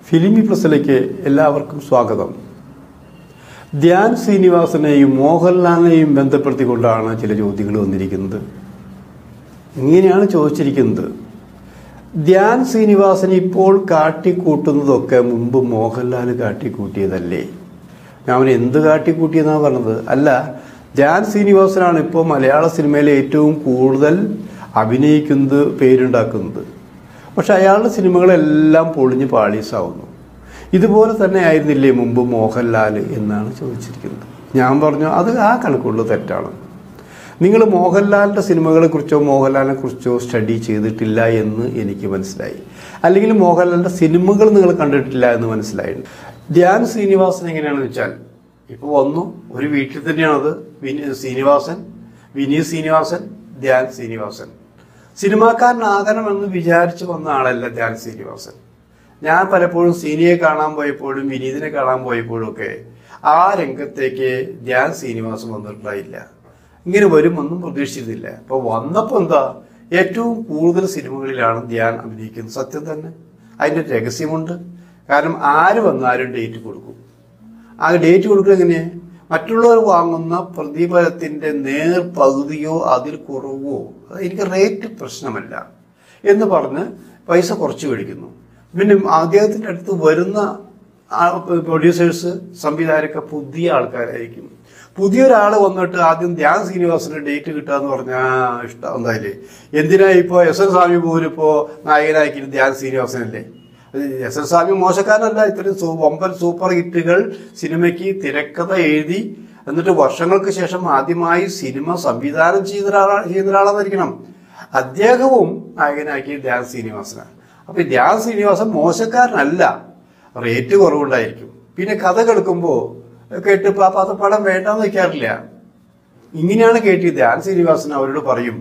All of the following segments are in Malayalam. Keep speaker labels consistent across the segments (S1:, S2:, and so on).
S1: ഫിലിമി പ്ലസിലേക്ക് എല്ലാവർക്കും സ്വാഗതം ധ്യാൻ ശ്രീനിവാസനെയും മോഹൻലാലിനെയും ബന്ധപ്പെടുത്തിക്കൊണ്ടാണ് ചില ചോദ്യങ്ങൾ വന്നിരിക്കുന്നത് ഇങ്ങനെയാണ് ചോദിച്ചിരിക്കുന്നത് ധ്യാൻ ശ്രീനിവാസൻ ഇപ്പോൾ കാട്ടിക്കൂട്ടുന്നതൊക്കെ മുമ്പ് മോഹൻലാൽ കാട്ടിക്കൂട്ടിയതല്ലേ ഞാൻ അവന് എന്ത് കാട്ടിക്കൂട്ടിയെന്നാണ് പറഞ്ഞത് അല്ല ധ്യാൻ ശ്രീനിവാസനാണ് ഇപ്പോൾ മലയാള സിനിമയിൽ ഏറ്റവും കൂടുതൽ അഭിനയിക്കുന്നത് പേരുണ്ടാക്കുന്നത് പക്ഷെ അയാളുടെ സിനിമകളെല്ലാം പൊളിഞ്ഞ് പാളീസാവുന്നു ഇതുപോലെ തന്നെ ആയിരുന്നില്ലേ മുമ്പ് മോഹൻലാൽ എന്നാണ് ചോദിച്ചിരിക്കുന്നത് ഞാൻ പറഞ്ഞു അത് ആ കണക്കുള്ള തെറ്റാണ് നിങ്ങൾ മോഹൻലാലിൻ്റെ സിനിമകളെക്കുറിച്ചോ മോഹൻലാലിനെ കുറിച്ചോ സ്റ്റഡി ചെയ്തിട്ടില്ല എന്ന് എനിക്ക് മനസ്സിലായി അല്ലെങ്കിൽ മോഹൻലാലിൻ്റെ സിനിമകൾ നിങ്ങൾ കണ്ടിട്ടില്ല എന്ന് മനസ്സിലായി ധ്യാൻ ശ്രീനിവാസൻ എങ്ങനെയാണെന്ന് വെച്ചാൽ ഇപ്പോൾ വന്നു ഒരു വീട്ടിൽ തന്നെയാണത് വിനി ശ്രീനിവാസൻ വിനീത് ശ്രീനിവാസൻ ധ്യാൻ ശ്രീനിവാസൻ സിനിമാക്കാരനാകണമെന്ന് വിചാരിച്ചു വന്ന ആളല്ല ധ്യാൻ ശ്രീനിവാസൻ ഞാൻ പലപ്പോഴും സീനിയെ കാണാൻ പോയപ്പോഴും വിനീതിനെ കാണാൻ പോയപ്പോഴും ഒക്കെ ആ രംഗത്തേക്ക് ധ്യാൻ ശ്രീനിവാസൻ വന്നിട്ടുണ്ടായില്ല ഇങ്ങനെ വരുമെന്നും പ്രതീക്ഷിച്ചിരുന്നില്ല അപ്പൊ വന്നപ്പോ എന്താ ഏറ്റവും കൂടുതൽ സിനിമകളിലാണ് ധ്യാൻ അഭിനയിക്കുന്നത് സത്യം തന്നെ അതിന്റെ രഹസ്യമുണ്ട് കാരണം ആര് വന്നാലും ഡേറ്റ് കൊടുക്കും ആ ഡേറ്റ് കൊടുക്കുക എങ്ങനെ മറ്റുള്ളവർ വാങ്ങുന്ന പ്രതിഫലത്തിന്റെ നേർ പകുതിയോ അതിൽ കുറവോ അത് എനിക്ക് റേറ്റ് പ്രശ്നമല്ല എന്ന് പറഞ്ഞ് പൈസ കുറച്ച് മേടിക്കുന്നു പിന്നെ അദ്ദേഹത്തിന്റെ അടുത്ത് വരുന്ന പ്രൊഡ്യൂസേഴ്സ് സംവിധായകരൊക്കെ പുതിയ ആൾക്കാരായിരിക്കും പുതിയൊരാൾ വന്നിട്ട് ആദ്യം ധ്യാൻ ശ്രീനിവാസന്റെ ഡേറ്റ് കിട്ടുക എന്ന് പറഞ്ഞാൽ ഇഷ്ടം എന്തായാലും എന്തിനാ ഇപ്പോ എസ് എൻ സ്വാമി പോലും ഇപ്പോ നായകനാക്കിയിട്ട് ധ്യാൻ ശ്രീനിവാസനല്ലേ എസ് എൻ സ്വാമി മോശക്കാരനല്ല ഇത്രയും സൂ- വമ്പൻ സൂപ്പർ ഹിറ്റുകൾ സിനിമയ്ക്ക് തിരക്കഥ എഴുതി എന്നിട്ട് വർഷങ്ങൾക്ക് ശേഷം ആദ്യമായി സിനിമ സംവിധാനം ചെയ്ത ഒരാളാ ചെയ്യുന്ന ഒരാളാന്നിരിക്കണം അദ്ദേഹവും നായകനാക്കിയ ധ്യാൻ ശ്രീനിവാസനാണ് അപ്പൊ ഈ ധ്യാൻ ശ്രീനിവാസൻ മോശക്കാരനല്ല റേറ്റ് കുറവുണ്ടായിരിക്കും പിന്നെ കഥ കേൾക്കുമ്പോൾ കേട്ട് ഇപ്പൊ ആ പദ പടം വേണ്ടെന്ന് വെക്കാറില്ല ഇങ്ങനെയാണ് കേട്ടി ധ്യാൻ ശ്രീനിവാസൻ അവരോട് പറയും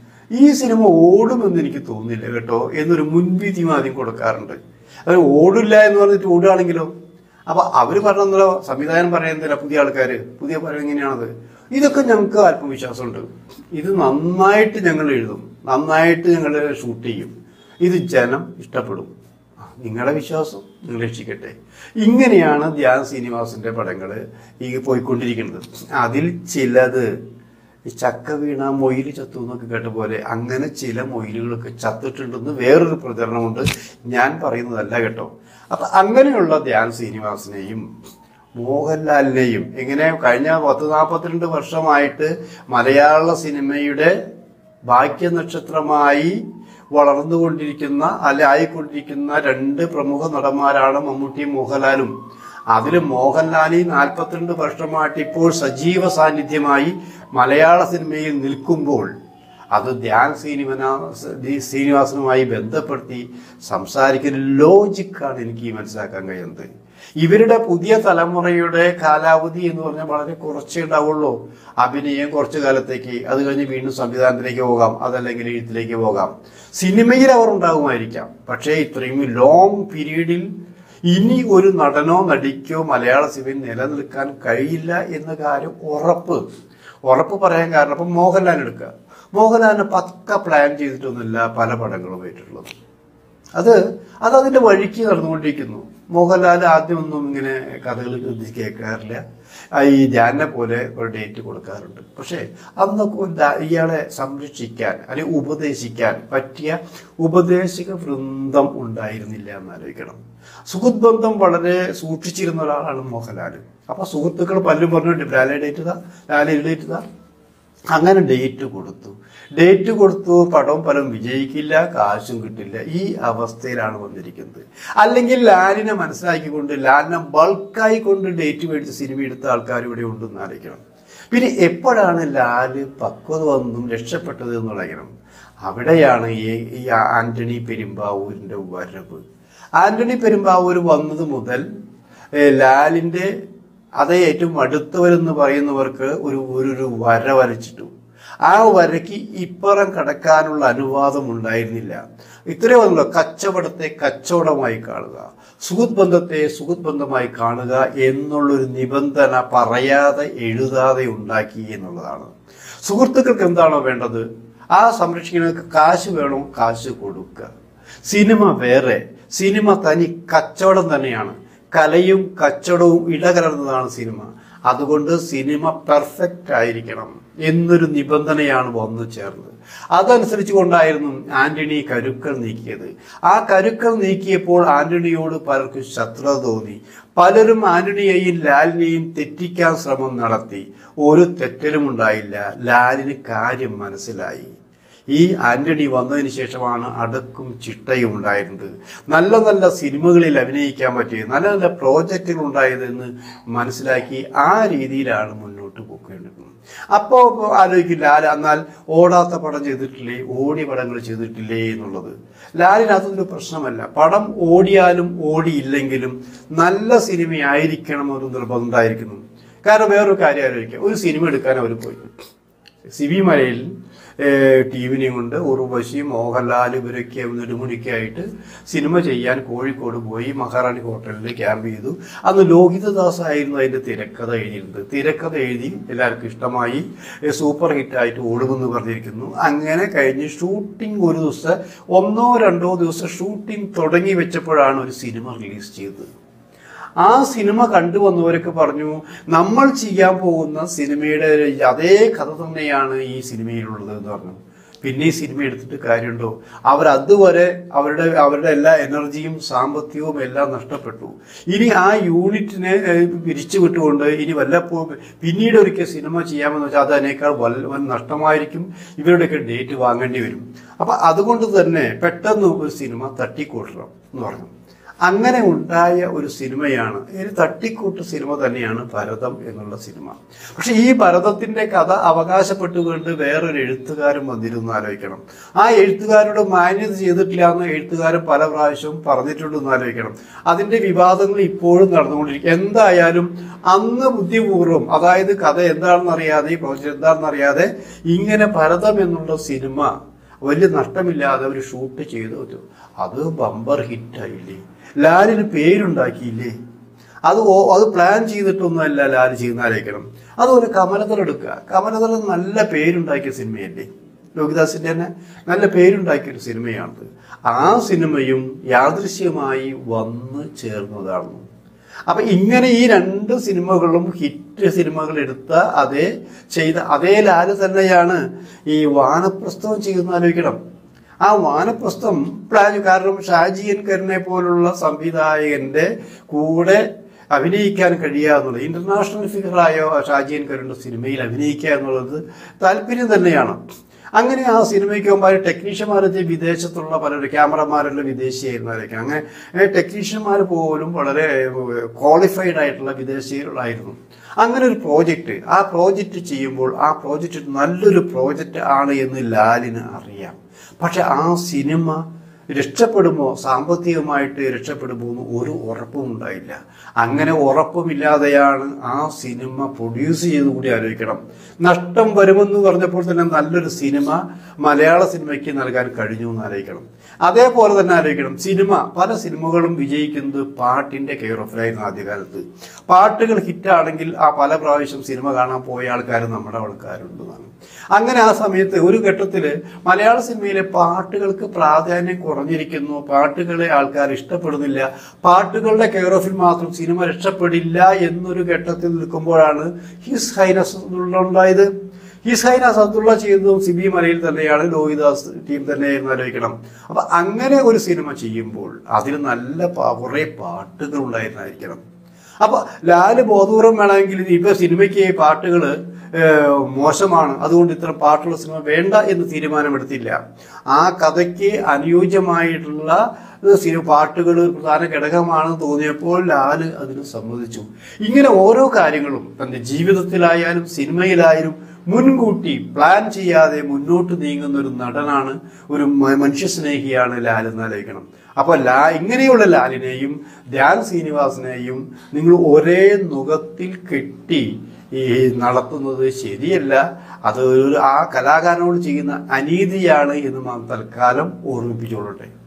S1: ഈ സിനിമ ഓടുമെന്ന് എനിക്ക് തോന്നുന്നില്ല കേട്ടോ എന്നൊരു മുൻവിധി ആദ്യം കൊടുക്കാറുണ്ട് അത് ഓടില്ല എന്ന് പറഞ്ഞിട്ട് ഓടുകയാണെങ്കിലോ അപ്പൊ അവര് പറഞ്ഞല്ലോ സംവിധാനം പറയുന്നില്ല പുതിയ ആൾക്കാര് പുതിയ പറയുന്നത് എങ്ങനെയാണത് ഇതൊക്കെ ഞങ്ങൾക്ക് ആത്മവിശ്വാസമുണ്ട് ഇത് നന്നായിട്ട് ഞങ്ങൾ എഴുതും നന്നായിട്ട് ഞങ്ങൾ ഷൂട്ട് ചെയ്യും ഇത് ജനം ഇഷ്ടപ്പെടും ആ, നിങ്ങളുടെ വിശ്വാസം നിങ്ങൾ രക്ഷിക്കട്ടെ ഇങ്ങനെയാണ് ധ്യാൻ ശ്രീനിവാസന്റെ പടങ്ങൾ ഈ പോയിക്കൊണ്ടിരിക്കുന്നത് അതിൽ ചിലത് ഈ ചക്ക വീണ മൊയിൽ ചത്തു എന്നൊക്കെ കേട്ട പോലെ അങ്ങനെ ചില മൊയിലുകളൊക്കെ ചത്തിട്ടുണ്ടെന്ന് വേറൊരു പ്രചരണമുണ്ട് ഞാൻ പറയുന്നതല്ല കേട്ടോ അപ്പൊ അങ്ങനെയുള്ള ധ്യാൻ ശ്രീനിവാസനെയും മോഹൻലാലിനെയും എങ്ങനെ കഴിഞ്ഞ പത്ത് നാൽപ്പത്തിരണ്ട് വർഷമായിട്ട് മലയാള സിനിമയുടെ ഭാഗ്യ നക്ഷത്രമായി വളർന്നുകൊണ്ടിരിക്കുന്ന അല്ല ആയിക്കൊണ്ടിരിക്കുന്ന രണ്ട് പ്രമുഖ നടന്മാരാണ് മമ്മൂട്ടിയും മോഹൻലാലും അതിൽ മോഹൻലാൽ ഈ നാൽപ്പത്തിരണ്ട് വർഷമായിട്ട് ഇപ്പോൾ സജീവ സാന്നിധ്യമായി മലയാള സിനിമയിൽ നിൽക്കുമ്പോൾ അത് ധ്യാൻ ശ്രീനിവാസ ശ്രീനിവാസനുമായി ബന്ധപ്പെടുത്തി സംസാരിക്കുന്ന ലോജിക്കാണ് എനിക്ക് മനസ്സിലാക്കാൻ കഴിയുന്നത് ഇവരുടെ പുതിയ തലമുറയുടെ കാലാവധി എന്ന് പറഞ്ഞാൽ വളരെ കുറച്ചേ ഉണ്ടാവുള്ളൂ അഭിനയം കുറച്ചു കാലത്തേക്ക് അത് കഴിഞ്ഞ് വീണ്ടും സംവിധാനത്തിലേക്ക് പോകാം അതല്ലെങ്കിൽ എഴുത്തിലേക്ക് പോകാം സിനിമയിൽ അവർ ഉണ്ടാകുമായിരിക്കാം പക്ഷേ ഇത്രയും ലോങ് പീരീഡിൽ ഇനി ഒരു നടനോ നടിക്കോ മലയാള സിനിമയിൽ നിലനിൽക്കാൻ കഴിയില്ല എന്ന കാര്യം ഉറപ്പ് ഉറപ്പ് പറയാൻ കാരണം ഇപ്പം മോഹൻലാൽ എടുക്കുക മോഹൻലാലിന് പക്ക പ്ലാൻ ചെയ്തിട്ടൊന്നുമില്ല പല പടങ്ങളും പോയിട്ടുള്ളത് അത് അത് അതിന്റെ വഴിക്ക് നടന്നുകൊണ്ടിരിക്കുന്നു മോഹൻലാൽ ആദ്യമൊന്നും ഇങ്ങനെ കഥകൾ കേൾക്കാറില്ല ആ ഈ ധ്യാനെ പോലെ ഒരു ഡേറ്റ് കൊടുക്കാറുണ്ട് പക്ഷേ അന്നൊക്കെ ഒരു ദാ- ഇയാളെ സംരക്ഷിക്കാൻ അല്ലെങ്കിൽ ഉപദേശിക്കാൻ പറ്റിയ ഉപദേശക വൃന്ദം ഉണ്ടായിരുന്നില്ല എന്നാലോചിക്കണം സുഹൃത്ത് ബന്ധം വളരെ സൂക്ഷിച്ചിരുന്ന ഒരാളാണ് മോഹൻലാൽ അപ്പൊ സുഹൃത്തുക്കൾ പലരും പറഞ്ഞു ലാലെ ഡേറ്റ് ഇതാ ലാലെ ഡേറ്റ് ഇതാ അങ്ങനെ ഡേറ്റ് കൊടുത്തു ഡേറ്റ് കൊടുത്തു പടവും പലവും വിജയിക്കില്ല കാശും കിട്ടില്ല ഈ അവസ്ഥയിലാണ് വന്നിരിക്കുന്നത് അല്ലെങ്കിൽ ലാലിനെ മനസ്സിലാക്കിക്കൊണ്ട് ലാലിനെ ബൾക്കായി കൊണ്ട് ഡേറ്റ് മേടിച്ച് സിനിമ എടുത്ത ആൾക്കാർ ഇവിടെ ഉണ്ടെന്ന് ആലോചിക്കണം പിന്നെ എപ്പോഴാണ് ലാല് പക്വത വന്നും രക്ഷപ്പെട്ടത് എന്നുള്ളണം അവിടെയാണ് ഈ ഈ ആന്റണി പെരുമ്പാവൂരിന്റെ വരവ് ആന്റണി പെരുമ്പാവൂർ വന്നത് മുതൽ ഏ, ലാലിന്റെ അതേ ഏറ്റവും അടുത്തവരെന്ന് പറയുന്നവർക്ക് ഒരു ഒരു ഒരു വര വരച്ചിട്ടു ആ വരയ്ക്ക് ഇപ്പുറം കടക്കാനുള്ള അനുവാദം ഉണ്ടായിരുന്നില്ല ഇത്രയും വന്നല്ലോ കച്ചവടത്തെ കച്ചവടമായി കാണുക സുഹൃത്ത് ബന്ധത്തെ സുഹൃത്ത് ബന്ധമായി കാണുക എന്നുള്ളൊരു നിബന്ധന പറയാതെ എഴുതാതെ ഉണ്ടാക്കി എന്നുള്ളതാണ് സുഹൃത്തുക്കൾക്ക് എന്താണോ വേണ്ടത് ആ സംരക്ഷിക്കുന്നവർക്ക് കാശ് വേണോ കാശ് കൊടുക്കുക സിനിമ വേറെ സിനിമ തനി കച്ചവടം തന്നെയാണ് കലയും കച്ചവടവും ഇടകലർന്നതാണ് സിനിമ അതുകൊണ്ട് സിനിമ പെർഫെക്റ്റ് ആയിരിക്കണം എന്നൊരു നിബന്ധനയാണ് വന്നു ചേർന്നത് അതനുസരിച്ച് കൊണ്ടായിരുന്നു ആന്റണി കരുക്കൾ നീക്കിയത് ആ കരുക്കൾ നീക്കിയപ്പോൾ ആന്റണിയോട് പലർക്കും ശത്രുത തോന്നി പലരും ആന്റണിയെയും ലാലിനെയും തെറ്റിക്കാൻ ശ്രമം നടത്തി ഒരു തെറ്റലും ഉണ്ടായില്ല ലാലിന് കാര്യം മനസ്സിലായി ഈ ആന്റണി വന്നതിന് ശേഷമാണ് അടുക്കും ചിട്ടയും ഉണ്ടായിരുന്നത് നല്ല നല്ല സിനിമകളിൽ അഭിനയിക്കാൻ പറ്റിയത് നല്ല നല്ല പ്രോജക്റ്റുകൾ ഉണ്ടായതെന്ന് മനസ്സിലാക്കി ആ രീതിയിലാണ് മുന്നോട്ട് പോക്കേണ്ടത് അപ്പോ ആലോചിക്കും ലാൽ എന്നാൽ ഓടാത്ത പടം ചെയ്തിട്ടില്ലേ ഓടിയ പടങ്ങൾ ചെയ്തിട്ടില്ലേ എന്നുള്ളത് ലാലിന് അതൊരു പ്രശ്നമല്ല പടം ഓടിയാലും ഓടിയില്ലെങ്കിലും നല്ല സിനിമയായിരിക്കണം ഒരു നിർബന്ധം ഉണ്ടായിരിക്കുന്നു കാരണം വേറൊരു കാര്യം ആലോചിക്കാം ഒരു സിനിമ എടുക്കാൻ അവർ പോയി സിബി മലയിൽ ടീമിനെയും കൊണ്ട് ഉർവശി മോഹൻലാൽ ഇവരൊക്കെ നെടുമുടിയൊക്കെ ആയിട്ട് സിനിമ ചെയ്യാൻ കോഴിക്കോട് പോയി മഹാറാണി ഹോട്ടലിൽ ക്യാമ്പ് ചെയ്തു അന്ന് ലോഹിതദാസ് ആയിരുന്നു അതിന്റെ തിരക്കഥ എഴുതിയിരുന്നത് തിരക്കഥ എഴുതി എല്ലാവർക്കും ഇഷ്ടമായി ഏ, സൂപ്പർ ഹിറ്റായിട്ട് ഓടുമെന്ന് പറഞ്ഞിരിക്കുന്നു അങ്ങനെ കഴിഞ്ഞ് ഷൂട്ടിംഗ് ഒരു ദിവസം ഒന്നോ രണ്ടോ ദിവസം ഷൂട്ടിംഗ് തുടങ്ങി വെച്ചപ്പോഴാണ് ഒരു സിനിമ റിലീസ് ചെയ്തത് ആ സിനിമ കണ്ടുവന്നവരൊക്കെ പറഞ്ഞു നമ്മൾ ചെയ്യാൻ പോകുന്ന സിനിമയുടെ അതേ കഥ തന്നെയാണ് ഈ സിനിമയിലുള്ളത് എന്ന് പറഞ്ഞു പിന്നെ ഈ സിനിമ എടുത്തിട്ട് കാര്യമുണ്ടോ അവർ അതുവരെ അവരുടെ അവരുടെ എല്ലാ എനർജിയും സാമ്പത്തികവും എല്ലാം നഷ്ടപ്പെട്ടു ഇനി ആ യൂണിറ്റിനെ ഏഹ്, പിരിച്ചു വിട്ടുകൊണ്ട് ഇനി വല്ലപ്പോ പിന്നീട് ഒരിക്കൽ സിനിമ ചെയ്യാമെന്ന് വെച്ചാൽ അത് അതിനേക്കാൾ വല്ല വൻ നഷ്ടമായിരിക്കും ഇവരുടെയൊക്കെ ഡേറ്റ് വാങ്ങേണ്ടി വരും അപ്പൊ അതുകൊണ്ട് തന്നെ പെട്ടെന്ന് ഒരു സിനിമ തട്ടിക്കൂട്ടണം എന്ന് പറഞ്ഞു അങ്ങനെ ഉണ്ടായ ഒരു സിനിമയാണ് ഒരു തട്ടിക്കൂട്ട് സിനിമ തന്നെയാണ് ഭരതം എന്നുള്ള സിനിമ പക്ഷെ ഈ ഭരതത്തിന്റെ കഥ അവകാശപ്പെട്ടുകൊണ്ട് വേറൊരു എഴുത്തുകാരൻ വന്നിരുന്നു ആലോചിക്കണം ആ എഴുത്തുകാരുടെ മാന്യത ചെയ്തിട്ടില്ല എന്ന് എഴുത്തുകാരൻ പല പ്രാവശ്യവും പറഞ്ഞിട്ടുണ്ടെന്ന് ആലോചിക്കണം അതിന്റെ വിവാദങ്ങൾ ഇപ്പോഴും നടന്നുകൊണ്ടിരിക്കും എന്തായാലും അന്ന് ബുദ്ധിപൂർവ്വം അതായത് കഥ എന്താണെന്ന് അറിയാതെ ഈ പ്രോജക്റ്റ് എന്താണെന്ന് അറിയാതെ ഇങ്ങനെ ഭരതം എന്നുള്ള സിനിമ വലിയ നഷ്ടമില്ലാതെ അവർ ഷൂട്ട് ചെയ്തു വെച്ചു അത് ബമ്പർ ഹിറ്റായില്ലേ ലാലിന് പേരുണ്ടാക്കിയില്ലേ അത് ഓ- അത് പ്ലാൻ ചെയ്തിട്ടൊന്നുമല്ല ലാൽ ചെയ്യുന്നാലേക്കണം അതുപോലെ കമലതൽ എടുക്കുക കമലതൽ നല്ല പേരുണ്ടാക്കിയ സിനിമയല്ലേ ലോകിദാസിന്റെ തന്നെ നല്ല പേരുണ്ടാക്കിയ ഒരു സിനിമയാണത് ആ സിനിമയും യാദൃശ്യമായി വന്ന് ചേർന്നതാണ് അപ്പൊ ഇങ്ങനെ ഈ രണ്ട് സിനിമകളും ഹിറ്റ് സിനിമകൾ എടുത്ത അതേ ചെയ്ത അതേ ലാല് തന്നെയാണ് ഈ വാനപ്രസ്ഥവം ചെയ്യുന്ന ആലോചിക്കണം ആ വാനപ്രസ്ഥം പ്ലാൻ കാരണം ഷാജിയൻ കരനെ പോലുള്ള സംവിധായകന്റെ കൂടെ അഭിനയിക്കാൻ കഴിയുക എന്നുള്ളത് ഇന്റർനാഷണൽ ഫിഗറായ ഷാജിയൻ കരുണിന്റെ സിനിമയിൽ അഭിനയിക്കുക എന്നുള്ളത് താല്പര്യം തന്നെയാണ് അങ്ങനെ ആ സിനിമയ്ക്ക് മുമ്പായി ടെക്നീഷ്യന്മാരൊക്കെ വിദേശത്തുള്ള പലരും ക്യാമറമാരെല്ലാം വിദേശിയായിരുന്നവരൊക്കെ അങ്ങനെ ടെക്നീഷ്യന്മാർ പോലും വളരെ ക്വാളിഫൈഡ് ആയിട്ടുള്ള വിദേശികളായിരുന്നു അങ്ങനെ ഒരു പ്രോജക്റ്റ് ആ പ്രോജക്റ്റ് ചെയ്യുമ്പോൾ ആ പ്രോജക്റ്റ് നല്ലൊരു പ്രോജക്റ്റ് ആണ് എന്ന് ലാലിന് അറിയാം പക്ഷെ ആ സിനിമ രക്ഷപ്പെടുമോ സാമ്പത്തികമായിട്ട് രക്ഷപ്പെടുമോ എന്ന് ഒരു ഉറപ്പും ഉണ്ടായില്ല അങ്ങനെ ഉറപ്പുമില്ലാതെയാണ് ആ സിനിമ പ്രൊഡ്യൂസ് ചെയ്ത് കൂടി ആലോചിക്കണം നഷ്ടം വരുമെന്ന് പറഞ്ഞപ്പോൾ തന്നെ നല്ലൊരു സിനിമ മലയാള സിനിമയ്ക്ക് നൽകാൻ കഴിഞ്ഞു എന്ന് ആലോചിക്കണം അതേപോലെ തന്നെ ആലോചിക്കണം സിനിമ പല സിനിമകളും വിജയിക്കുന്നത് പാട്ടിന്റെ കെയർ ഓഫിലായിരുന്നു ആദ്യകാലത്ത് പാട്ടുകൾ ഹിറ്റാണെങ്കിൽ ആ പല പ്രാവശ്യം സിനിമ കാണാൻ പോയ ആൾക്കാർ നമ്മുടെ ആൾക്കാരുണ്ടെന്നാണ് അങ്ങനെ ആ സമയത്ത് ഒരു ഘട്ടത്തിൽ മലയാള സിനിമയിലെ പാട്ടുകൾക്ക് പ്രാധാന്യം കുറഞ്ഞിരിക്കുന്നു പാട്ടുകളെ ആൾക്കാർ ഇഷ്ടപ്പെടുന്നില്ല പാട്ടുകളുടെ കെയർ ഓഫിൽ മാത്രം സിനിമ രക്ഷപ്പെടില്ല എന്നൊരു ഘട്ടത്തിൽ നിൽക്കുമ്പോഴാണ് ഹിസ് ഹൈനസ് ഉണ്ടായത് ഹിസ് ഹൈനസ് അബ്ദുള്ള ചെയ്തതും സിബി മലയിൽ തന്നെയാണ് ലോഹിദാസ് ടീം തന്നെയായിരുന്നു ആലോചിക്കണം അപ്പൊ അങ്ങനെ ഒരു സിനിമ ചെയ്യുമ്പോൾ അതിൽ നല്ല പ- കുറെ പാട്ടുകൾ ഉണ്ടായിരുന്നായിരിക്കണം അപ്പൊ ലാല് ബോധപൂർവം വേണമെങ്കിൽ ഇപ്പൊ സിനിമയ്ക്ക് പാട്ടുകൾ മോശമാണ് അതുകൊണ്ട് ഇത്തരം പാട്ടുള്ള സിനിമ വേണ്ട എന്ന് തീരുമാനമെടുത്തില്ല ആ കഥയ്ക്ക് അനുയോജ്യമായിട്ടുള്ള സിനിമ പാട്ടുകൾ പ്രധാന ഘടകമാണെന്ന് തോന്നിയപ്പോൾ ലാല് അതിന് സമ്മതിച്ചു ഇങ്ങനെ ഓരോ കാര്യങ്ങളും തന്റെ ജീവിതത്തിലായാലും സിനിമയിലായാലും മുൻകൂട്ടി പ്ലാൻ ചെയ്യാതെ മുന്നോട്ട് നീങ്ങുന്ന ഒരു നടനാണ് ഒരു മ- മനുഷ്യസ്നേഹിയാണ് ലാൽ എന്നാലോചിക്കണം അപ്പൊ ലാ ഇങ്ങനെയുള്ള ലാലിനെയും ധ്യാൻ ശ്രീനിവാസനെയും നിങ്ങൾ ഒരേ നുഖത്തിൽ കെട്ടി ഈ നടത്തുന്നത് ശരിയല്ല അത് ഒരു ആ കലാകാരനോട് ചെയ്യുന്ന അനീതിയാണ് എന്ന് നാം തൽക്കാലം ഓർമ്മിപ്പിച്ചുകൊള്ളട്ടെ